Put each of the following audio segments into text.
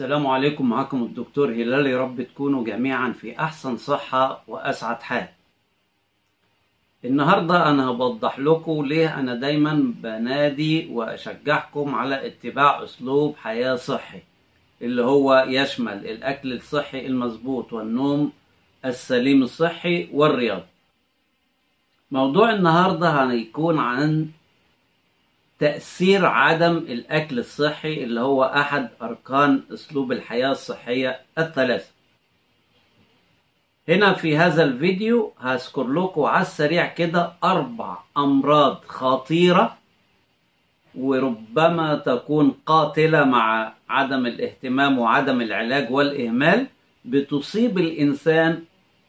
السلام عليكم معكم الدكتور هلال يا رب تكونوا جميعا في أحسن صحة وأسعد حال النهاردة أنا هوضح لكم ليه أنا دايما بنادي وأشجعكم على اتباع أسلوب حياة صحي اللي هو يشمل الأكل الصحي المظبوط والنوم السليم الصحي والرياضة موضوع النهاردة هيكون عن تأثير عدم الأكل الصحي اللي هو أحد أركان أسلوب الحياة الصحية الثلاثة هنا في هذا الفيديو هذكر لكم على السريع كده أربع أمراض خطيرة وربما تكون قاتلة مع عدم الاهتمام وعدم العلاج والإهمال بتصيب الإنسان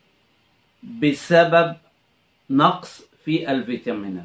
بسبب نقص في الفيتامينات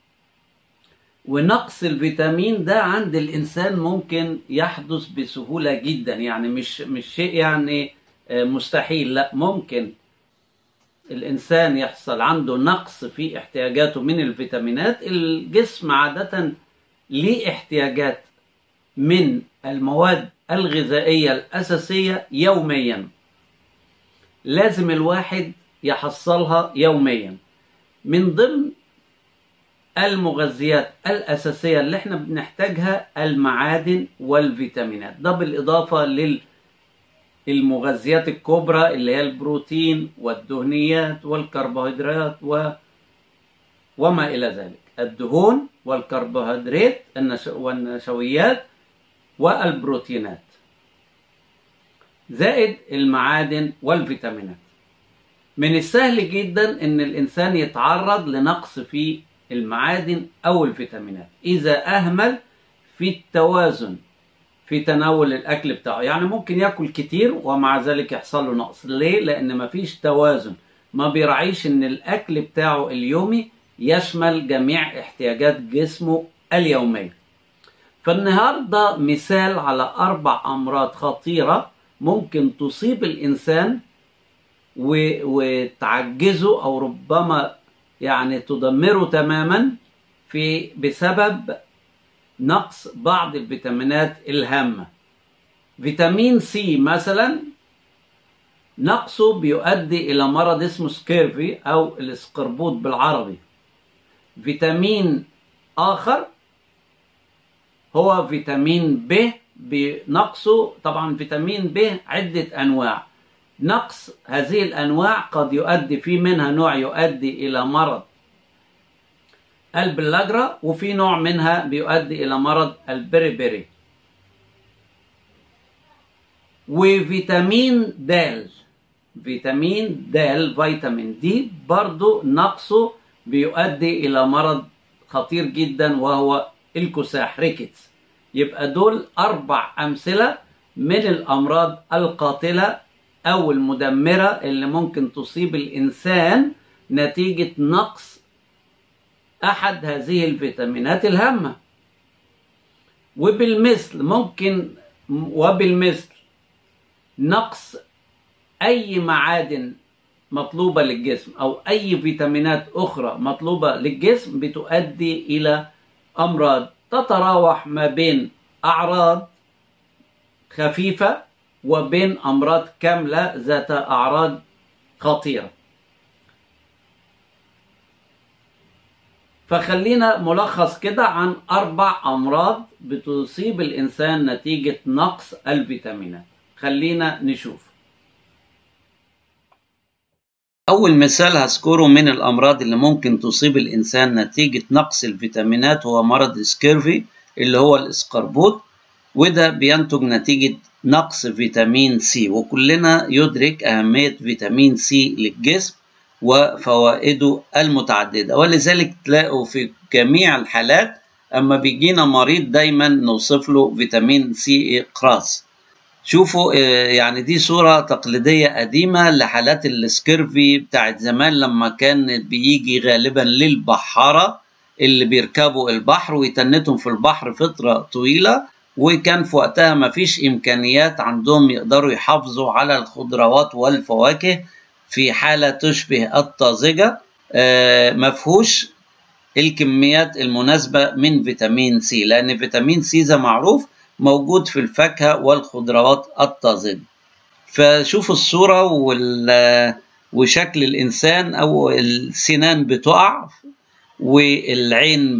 ونقص الفيتامين ده عند الانسان ممكن يحدث بسهوله جدا يعني مش مش شيء يعني مستحيل لا ممكن الانسان يحصل عنده نقص في احتياجاته من الفيتامينات الجسم عاده ليه احتياجات من المواد الغذائيه الاساسيه يوميا لازم الواحد يحصلها يوميا من ضمن المغذيات الأساسية اللي احنا بنحتاجها المعادن والفيتامينات ده بالإضافة للمغذيات الكبرى اللي هي البروتين والدهنيات والكربوهيدرات و... وما إلى ذلك الدهون والكربوهيدرات والنشويات والبروتينات زائد المعادن والفيتامينات من السهل جدا ان الانسان يتعرض لنقص في المعادن او الفيتامينات اذا اهمل في التوازن في تناول الاكل بتاعه يعني ممكن ياكل كتير ومع ذلك يحصل له نقص ليه لان مفيش توازن ما بيراعيش ان الاكل بتاعه اليومي يشمل جميع احتياجات جسمه اليوميه فالنهارده مثال على اربع امراض خطيره ممكن تصيب الانسان وتعجزه او ربما يعني تدمره تماما في بسبب نقص بعض الفيتامينات الهامة فيتامين سي مثلا نقصه بيؤدي إلى مرض اسمه سكيرفي أو الاسقربوط بالعربي فيتامين آخر هو فيتامين ب بنقصه طبعا فيتامين ب عدة أنواع نقص هذه الانواع قد يؤدي في منها نوع يؤدي الى مرض البلاجرا وفي نوع منها بيؤدي الى مرض البريبري وفيتامين د فيتامين د فيتامين دي برضو نقصه بيؤدي الى مرض خطير جدا وهو الكساح ريكتس يبقى دول اربع امثله من الامراض القاتله أو المدمرة اللي ممكن تصيب الإنسان نتيجة نقص أحد هذه الفيتامينات الهامة وبالمثل ممكن وبالمثل نقص أي معادن مطلوبة للجسم أو أي فيتامينات أخرى مطلوبة للجسم بتؤدي إلى أمراض تتراوح ما بين أعراض خفيفة وبين أمراض كاملة ذات أعراض خطيرة فخلينا ملخص كده عن أربع أمراض بتصيب الإنسان نتيجة نقص الفيتامينات خلينا نشوف أول مثال هذكره من الأمراض اللي ممكن تصيب الإنسان نتيجة نقص الفيتامينات هو مرض سكيرفي اللي هو الإسقربوط وده بينتج نتيجة نقص فيتامين سي وكلنا يدرك أهمية فيتامين سي للجسم وفوائده المتعددة ولذلك تلاقوا في جميع الحالات أما بيجينا مريض دايما نوصف له فيتامين سي إقراص شوفوا يعني دي صورة تقليدية قديمة لحالات السكيرفي بتاعت زمان لما كان بيجي غالبا للبحارة اللي بيركبوا البحر ويتنتهم في البحر فترة طويلة وكان في وقتها ما فيش إمكانيات عندهم يقدروا يحافظوا على الخضروات والفواكه في حالة تشبه الطازجة مفهوش الكميات المناسبة من فيتامين سي لأن فيتامين سي زي معروف موجود في الفاكهة والخضروات الطازجة فشوفوا الصورة وال وشكل الإنسان أو السنان بتقع والعين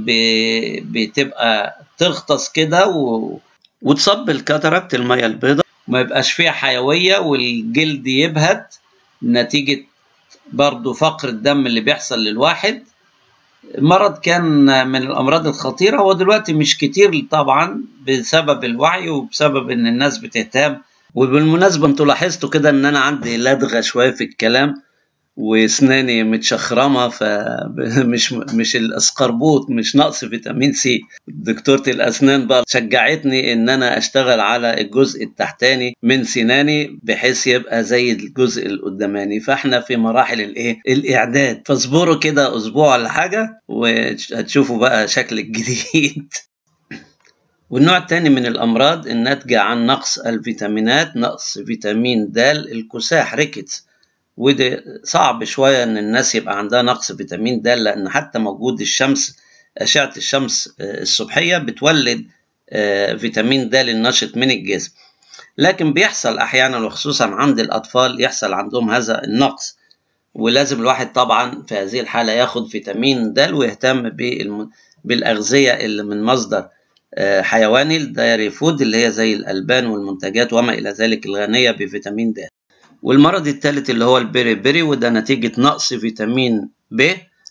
بتبقى تغطس كده و... وتصب الكاتاراكت المية البيضاء ما يبقاش فيها حيوية والجلد يبهت نتيجة برضو فقر الدم اللي بيحصل للواحد المرض كان من الأمراض الخطيرة هو دلوقتي مش كتير طبعا بسبب الوعي وبسبب إن الناس بتهتم وبالمناسبة انتوا لاحظتوا كده إن أنا عندي لدغة شوية في الكلام واسناني متشخرمه فمش مش الاسقربوط مش نقص فيتامين سي دكتوره الاسنان بقى شجعتني ان انا اشتغل على الجزء التحتاني من سناني بحيث يبقى زي الجزء القداماني فاحنا في مراحل الايه الاعداد فاصبروا كده اسبوع ولا حاجه وهتشوفوا بقى شكل الجديد والنوع الثاني من الامراض الناتجه عن نقص الفيتامينات نقص فيتامين د الكساح ريكتس وده صعب شوية إن الناس يبقى عندها نقص فيتامين د لأن حتى موجود الشمس أشعة الشمس الصبحية بتولد فيتامين د النشط من الجسم لكن بيحصل أحيانا وخصوصا عند الأطفال يحصل عندهم هذا النقص ولازم الواحد طبعا في هذه الحالة ياخد فيتامين د ويهتم بالأغذية اللي من مصدر حيواني الدايري فود اللي هي زي الألبان والمنتجات وما إلى ذلك الغنية بفيتامين د والمرض الثالث اللي هو البيري بيري وده نتيجة نقص فيتامين ب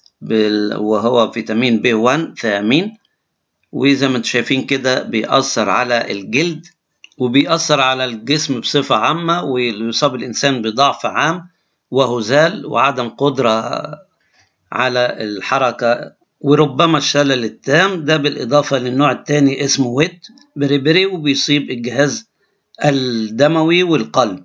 وهو فيتامين ب 1 ثيامين وزي ما انتم شايفين كده بيأثر على الجلد وبيأثر على الجسم بصفة عامة ويصاب الإنسان بضعف عام وهزال وعدم قدرة على الحركة وربما الشلل التام ده بالإضافة للنوع الثاني اسمه ويت بريبري وبيصيب الجهاز الدموي والقلب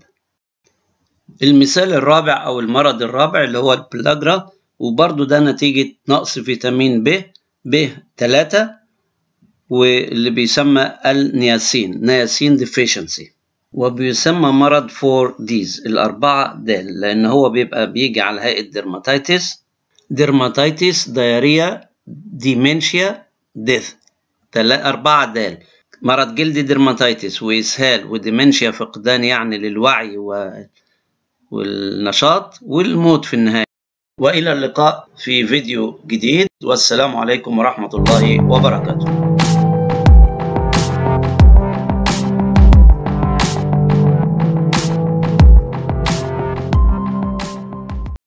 المثال الرابع أو المرض الرابع اللي هو البلاجرا وبرضه ده نتيجة نقص فيتامين ب ب 3 واللي بيسمى النياسين نياسين ديفيشنسي وبيسمى مرض 4 ديز الأربعة دال لأن هو بيبقى بيجي على هيئة ديرماتيتس ديرماتيتس دايريا ديمنشيا ديث أربعة دال مرض جلدي ديرماتيتس وإسهال وديمنشيا فقدان يعني للوعي و... والنشاط والموت في النهاية وإلى اللقاء في فيديو جديد والسلام عليكم ورحمة الله وبركاته